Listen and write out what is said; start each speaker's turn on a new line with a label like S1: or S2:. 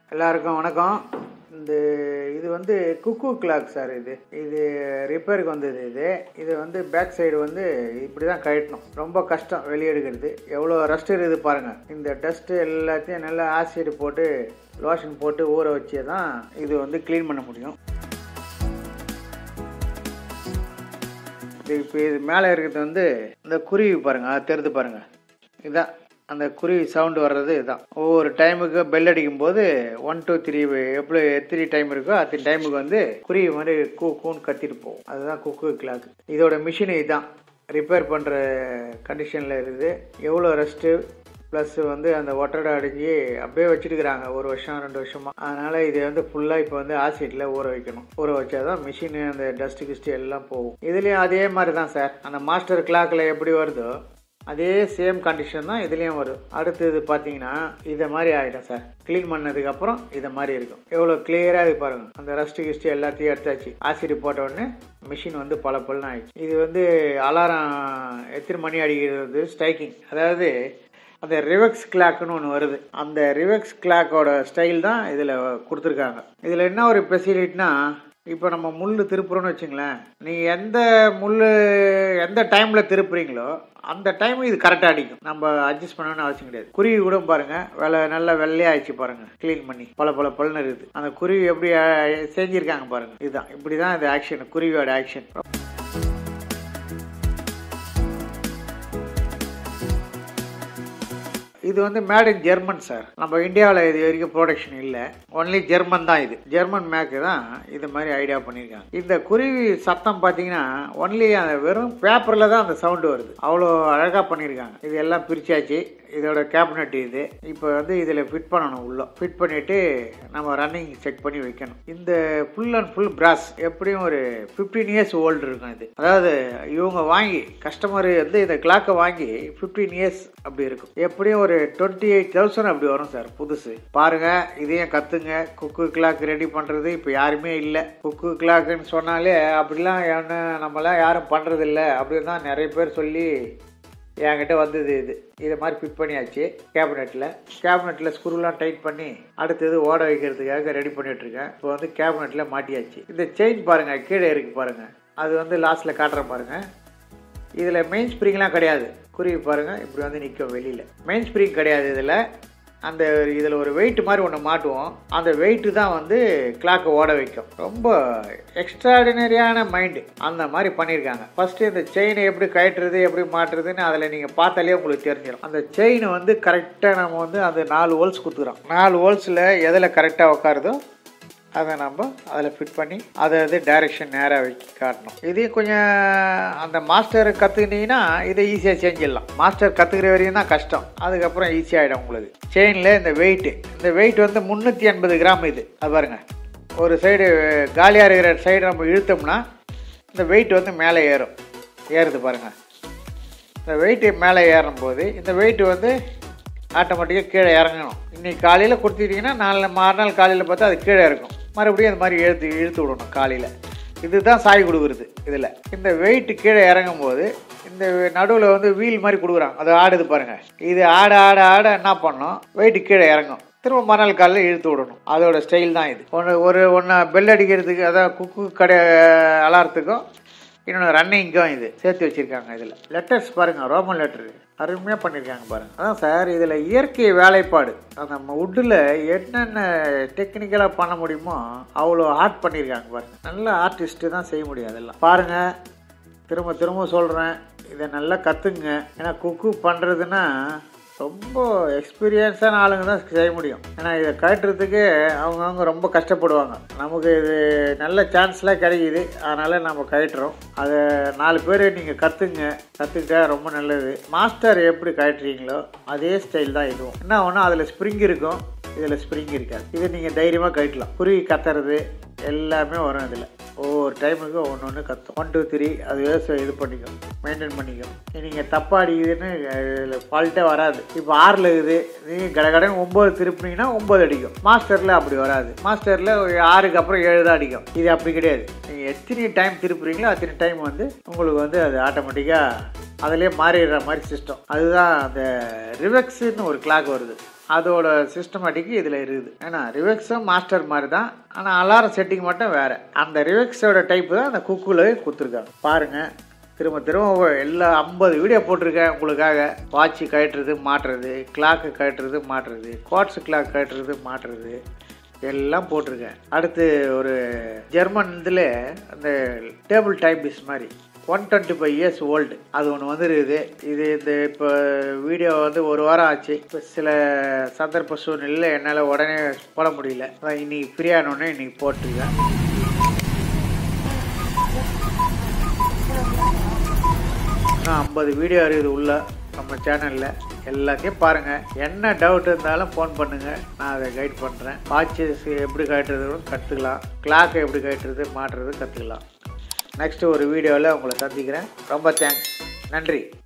S1: எல்லாருக்கும் வணக்கம் இந்த இது வந்து குக்கு கிளாக் சார் இது இது ரிப்பேருக்கு வந்தது இது இது வந்து பேக் சைடு வந்து இப்படி தான் கழட்டணும் ரொம்ப கஷ்டம் வெளியே எடுக்கிறது எவ்வளோ ரஸ்ட் இருக்குது பாருங்கள் இந்த டஸ்ட்டு எல்லாத்தையும் நல்லா ஆசிட் போட்டு லோஷன் போட்டு ஊற வச்சே தான் இது வந்து க்ளீன் பண்ண முடியும் இது இப்போ இது மேலே இருக்கிறது வந்து இந்த குருவி பாருங்கள் அது தெரிது பாருங்கள் இதுதான் அந்த குருவி சவுண்டு வர்றது இதுதான் ஒவ்வொரு டைமுக்கு பெல் அடிக்கும் போது ஒன் டூ த்ரீ எப்படி எத்தனை டைம் இருக்கோ அத்தனை டைமுக்கு வந்து குருவி மாதிரி கூ கூன்னு கத்திட்டு போகும் அதுதான் குக்கு கிளாக் இதோட மிஷின் இதுதான் ரிப்பேர் பண்ணுற கண்டிஷனில் இருக்குது எவ்வளோ ரெஸ்ட்டு ப்ளஸ் வந்து அந்த ஒட்டடை அடிஞ்சு அப்படியே வச்சுருக்குறாங்க ஒரு வருஷம் ரெண்டு வருஷமாக அதனால் இது வந்து ஃபுல்லாக இப்போ வந்து ஆசிட்டில் ஊற வைக்கணும் ஊற வச்சா தான் மிஷினு அந்த டஸ்ட்டு கிஸ்ட்டு எல்லாம் போகும் இதுலேயும் அதே மாதிரி தான் சார் அந்த மாஸ்டர் கிளாக்கில் எப்படி வருதோ அதே சேம் கண்டிஷன் தான் இதுலேயும் வரும் அடுத்தது பார்த்தீங்கன்னா இதை மாதிரி ஆகிடும் சார் க்ளீன் பண்ணதுக்கப்புறம் இதை மாதிரி இருக்கும் எவ்வளோ கிளியராக இது பாருங்கள் அந்த ரஸ்ட்டு கிஸ்ட்டு எல்லாத்தையும் எடுத்தாச்சு ஆசிட் போட்ட உடனே மிஷின் வந்து பல பலன்னு ஆயிடுச்சு இது வந்து அலாரம் எத்தனை மணி அடிக்கிறது ஸ்ட்ரைக்கிங் அதாவது அந்த ரிவெக்ஸ் கிளாக்னு ஒன்று வருது அந்த ரிவெக்ஸ் கிளாக்கோட ஸ்டைல் தான் இதில் கொடுத்துருக்காங்க இதில் என்ன ஒரு ஃபெசிலிட்டினா இப்போ நம்ம முள் திருப்புறோம்னு வச்சுங்களேன் நீங்கள் எந்த முள் எந்த டைமில் திருப்புறீங்களோ அந்த டைம் இது கரெக்டாக அடிக்கும் நம்ம அட்ஜஸ்ட் பண்ணணும்னு அவசியம் கிடையாது குருவி கூட பாருங்கள் வெள்ளை நல்லா வெள்ளையாகிடுச்சு பாருங்கள் க்ளீன் பண்ணி பல பல பலன்னு இருக்குது அந்த குருவி எப்படி அஹ், செஞ்சிருக்காங்க பாருங்கள் இதுதான் இப்படி தான் இது ஆக்ஷன் குருவியோட ஆக்ஷன் இது வந்து மேட் இன் ஜெர்மன் சார் நம்ம இந்தியாவில் இது வரைக்கும் ப்ரொடக்ஷன் இல்லை ஒன்லி ஜெர்மன் தான் இது ஜெர்மன் மேக்கு தான் இது மாதிரி ஐடியா பண்ணியிருக்காங்க இந்த குருவி சத்தம் பார்த்தீங்கன்னா ஒன்லி அந்த வெறும் பேப்பரில் தான் அந்த சவுண்டு வருது அவ்வளோ அழகாக பண்ணியிருக்காங்க இது எல்லாம் பிரிச்சாச்சு இதோட கேபினட் இது இப்போ வந்து இதில் ஃபிட் பண்ணணும் உள்ள ஃபிட் பண்ணிவிட்டு நம்ம ரன்னிங் செக் பண்ணி வைக்கணும் இந்த ஃபுல் அண்ட் ஃபுல் பிராஸ் எப்படியும் ஒரு ஃபிஃப்டீன் இயர்ஸ் ஓல்டு இருக்கும் இது அதாவது இவங்க வாங்கி கஸ்டமர் வந்து இந்த கிளாக்கை வாங்கி ஃபிஃப்டீன் இயர்ஸ் அப்படி இருக்கும் எப்படியும் ஒரு டுவெண்ட்டி எயிட் தௌசண்ட் அப்படி வரும் சார் புதுசு பாருங்க இதையும் கத்துங்க குக்கு கிளாக் ரெடி பண்றது இப்போ யாருமே இல்லை குக்கு கிளாக்குன்னு சொன்னாலே அப்படிலாம் என்ன நம்மளாம் யாரும் பண்றது இல்லை அப்படின்னு தான் நிறைய பேர் சொல்லி என்கிட்ட வந்தது இது இதை மாதிரி ஃபிட் பண்ணியாச்சு கேபினெட்டில் கேபினெட்டில் ஸ்க்ரூலாம் டைட் பண்ணி அடுத்தது ஓட வைக்கிறதுக்காக ரெடி பண்ணிகிட்ருக்கேன் இப்போ வந்து கேபினெட்டில் மாட்டியாச்சு இந்த செயின் பாருங்கள் கீழே இருக்குது பாருங்கள் அது வந்து லாஸ்ட்டில் காட்டுறேன் பாருங்கள் இதில் மெயின் ஸ்ப்ரிங்லாம் கிடையாது குருவி பாருங்கள் இப்படி வந்து நிற்கும் வெளியில் மெயின் ஸ்ப்ரிங் கிடையாது இதில் அந்த இதில் ஒரு வெயிட் மாதிரி ஒன்று மாட்டுவோம் அந்த வெயிட்டு தான் வந்து கிளாக்கை ஓட வைக்கும் ரொம்ப எக்ஸ்ட்ராடினரியான மைண்டு அந்த மாதிரி பண்ணியிருக்காங்க ஃபஸ்ட்டு இந்த செயினை எப்படி கழட்டுறது எப்படி மாட்டுறதுன்னு அதில் நீங்கள் பார்த்தாலே உங்களுக்கு தெரிஞ்சிடும் அந்த செயின் வந்து கரெக்டாக நம்ம வந்து அந்த நாலு ஹோல்ஸ் கொடுத்துக்கிறோம் நாலு ஹோல்ஸில் எதில் கரெக்டாக உட்காருதோ அதை நம்ம அதில் ஃபிட் பண்ணி அதை வந்து டைரெக்ஷன் நேராக வச்சு காட்டணும் இதையும் கொஞ்சம் அந்த மாஸ்டர் கற்றுக்கிட்டீங்கன்னா இதை ஈஸியாக செஞ்சிடலாம் மாஸ்டர் கற்றுக்கிற வரையும் தான் கஷ்டம் அதுக்கப்புறம் ஈஸியாகிடும் உங்களுக்கு செயினில் இந்த வெயிட்டு இந்த வெயிட் வந்து முந்நூற்றி எண்பது கிராம் இது அது பாருங்கள் ஒரு சைடு காலியாக இருக்கிற சைடு நம்ம இழுத்தோம்னா இந்த வெயிட் வந்து மேலே ஏறும் ஏறுது பாருங்கள் இந்த வெயிட்டு மேலே ஏறும்போது இந்த வெயிட் வந்து ஆட்டோமேட்டிக்காக கீழே இறங்கணும் இன்னைக்கு காலையில் கொடுத்துட்டீங்கன்னா நாலு மறுநாள் காலையில் பார்த்தா அது கீழே இருக்கும் மறுபடியும் அது மாதிரி இழுத்து இழுத்து விடணும் காலையில் இதுதான் சாய் கொடுக்குறது இதில் இந்த வெயிட் கீழே இறங்கும் போது இந்த நடுவில் வந்து வீல் மாதிரி கொடுக்குறாங்க அது ஆடுது பாருங்கள் இது ஆட ஆட ஆட என்ன பண்ணணும் வெயிட் கீழே இறங்கும் திரும்ப மறுநாள் காலையில் இழுத்து விடணும் அதோட ஸ்டைல் தான் இது ஒன்று ஒரு ஒன்று பெல் அடிக்கிறதுக்கு அதான் குக்கு கடை அலாரத்துக்கும் இன்னொன்று ரன்னிங்க்கும் இது சேர்த்து வச்சுருக்காங்க இதில் லெட்டர்ஸ் பாருங்கள் ரோமன் லெட்டரு அருமையாக பண்ணியிருக்காங்க பாருங்கள் அதான் சார் இதில் இயற்கை வேலைப்பாடு அந்த நம்ம வுட்டில் என்னென்ன டெக்னிக்கலாக பண்ண முடியுமோ அவ்வளோ ஆர்ட் பண்ணியிருக்காங்க பாருங்கள் நல்ல ஆர்டிஸ்ட்டு தான் செய்ய முடியும் அதெல்லாம் பாருங்கள் திரும்ப திரும்ப சொல்கிறேன் இதை நல்லா கற்றுங்க ஏன்னா குக்கு பண்ணுறதுன்னா ரொம்ப எக்ஸ்பீரியன்ஸான ஆளுங்க தான் செய்ய முடியும் ஏன்னா இதை கட்டுறதுக்கு அவங்கவுங்க ரொம்ப கஷ்டப்படுவாங்க நமக்கு இது நல்ல சான்ஸ்லாம் கிடைக்குது அதனால் நம்ம கட்டுறோம் அதை நாலு பேர் நீங்கள் கற்றுங்க கற்றுக்கிட்டா ரொம்ப நல்லது மாஸ்டர் எப்படி கட்டுறீங்களோ அதே ஸ்டைல் தான் இதுவும் என்ன ஒன்று அதில் ஸ்ப்ரிங் இருக்கும் இதில் ஸ்ப்ரிங் இருக்காது இதை நீங்கள் தைரியமாக கட்டலாம் குருவி கத்துறது எல்லாமே வரும் இதில் ஒவ்வொரு டைமுக்கு ஒன்று ஒன்று கத்தும் ஒன் டூ த்ரீ அது விவசாயம் இது பண்ணிக்கும் மெயின்டைன் பண்ணிக்கும் நீங்கள் தப்பாக அடிக்குதுன்னு இதில் ஃபால்ட்டே வராது இப்போ ஆறில் இருக்குது நீங்கள் கடகடன் ஒம்பது திருப்பினீங்கன்னா ஒம்பது அடிக்கும் மாஸ்டரில் அப்படி வராது மாஸ்டரில் ஆறுக்கு அப்புறம் ஏழு தான் அடிக்கும் இது அப்படி கிடையாது நீங்கள் எத்தனை டைம் திருப்புறீங்களோ அத்தனை டைம் வந்து உங்களுக்கு வந்து அது ஆட்டோமேட்டிக்காக அதிலே மாறிடுற மாதிரி சிஸ்டம் அதுதான் அந்த ரிவெக்ஸுன்னு ஒரு கிளாக் வருது அதோட சிஸ்டமேட்டிக் இதில் இருக்குது ஏன்னா ரிவெக்ஸும் மாஸ்டர் மாதிரி தான் ஆனால் அலாரம் செட்டிங் மட்டும் வேறு அந்த ரிவெக்ஸோட டைப்பு தான் அந்த குக்குலவே கொடுத்துருக்காங்க பாருங்கள் திரும்ப திரும்ப எல்லா ஐம்பது வீடியோ போட்டிருக்கேன் உங்களுக்காக வாட்சு கழட்டுறது மாட்டுறது கிளாக்கு கழட்டுறது மாட்டுறது குவாட்ஸ் கிளாக் கழட்டுறது மாட்டுறது எல்லாம் போட்டிருக்கேன் அடுத்து ஒரு ஜெர்மன் இதில் அந்த டேபிள் டைபிஸ் மாதிரி one twenty five years old அது ஒன்று வந்துருக்குது இது இந்த இப்போ வீடியோ வந்து ஒரு வாரம் ஆச்சு இப்போ சில சந்தர்ப்ப சூழ்நிலையில் என்னால் உடனே போட முடியல அதான் இன்னைக்கு ஃப்ரீயானோடனே இன்னைக்கு போட்டிருக்கேன் இன்னும் ஐம்பது வீடியோ இருக்குது உள்ள நம்ம சேனலில் எல்லாத்தையும் பாருங்கள் என்ன டவுட் இருந்தாலும் ஃபோன் பண்ணுங்கள் நான் அதை கைட் பண்ணுறேன் வாட்சஸ் எப்படி கட்டுறது கற்றுக்கலாம் கிளாக்கை எப்படி கட்டுறது மாட்டுறது கற்றுக்கலாம் நெக்ஸ்ட்டு ஒரு வீடியோவில் உங்களை சந்திக்கிறேன் ரொம்ப தேங்க்ஸ் நன்றி